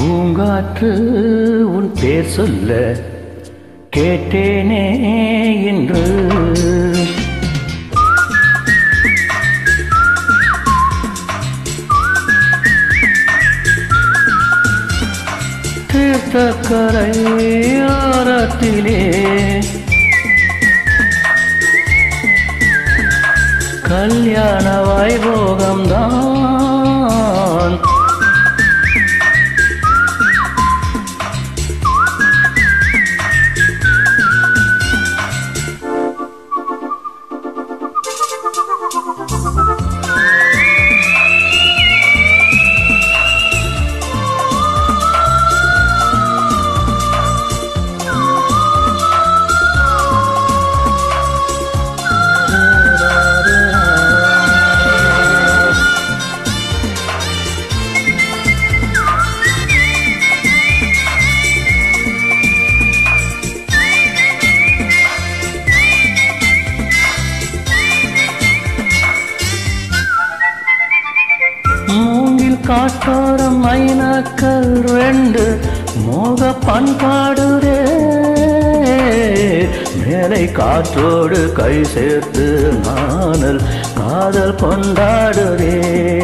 பூங்காற்று உன் பேர் சொல்ல கேட்டேனே என்று தீர்த்தக்கரையோரத்திலே கல்யாண வைபோகம்தான் மூங்கில் காட்டோரம் மைனாக்கள் ரெண்டு மோக பண்பாடுரே மேலை காற்றோடு கை சேர்த்து நானல் காதல் கொண்டாடுரே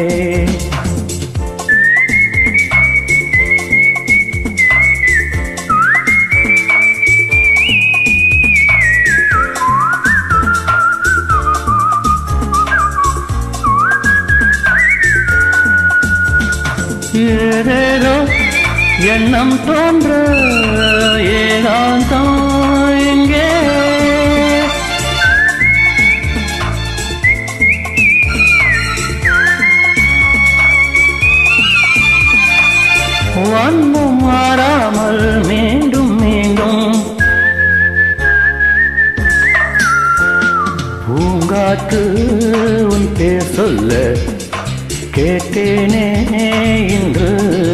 ஏதேதோ எண்ணம் தோன்ற ஏகாந்தம் எங்கே வன்மம் மாறாமல் மீண்டும் மீண்டும் பூங்காற்று உன் பேர் சொல்ல கேட்டேனே இன்று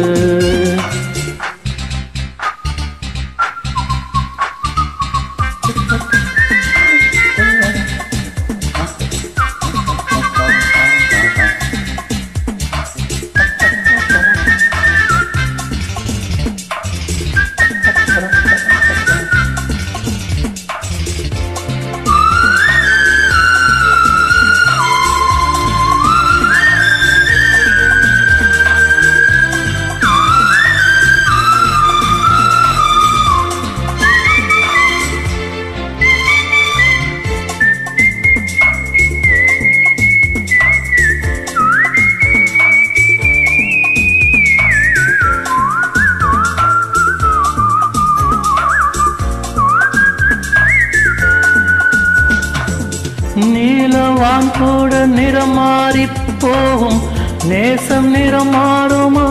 நீலவான் கூட நிறம் மாறி போகும் நேசம் நிறம் மாறுமா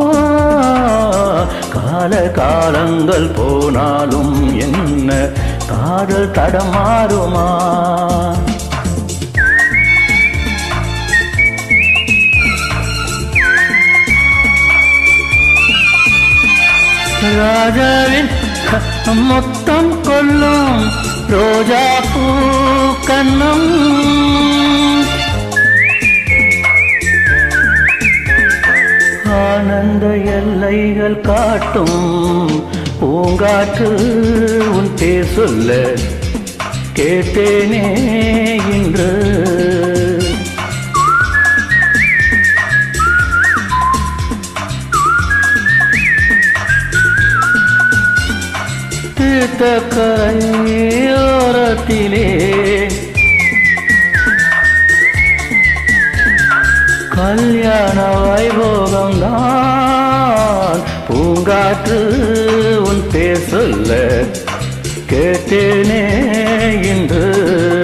கால காலங்கள் போனாலும் என்ன காதல் தடமாறுமா ராஜாவின் மொத்தம் கொல்லும் ரோஜா பூ கண்ணம் ஆனந்த எல்லைகள் காட்டும் பூங்காற்று உன் பேர் சொல்ல கேட்டேனே இன்று தீர்த்தக்கரையோரத்திலே கல்யாண வைபோகம்தான் பூங்காற்று உன் பேர் சொல்ல கேட்டேனே இன்று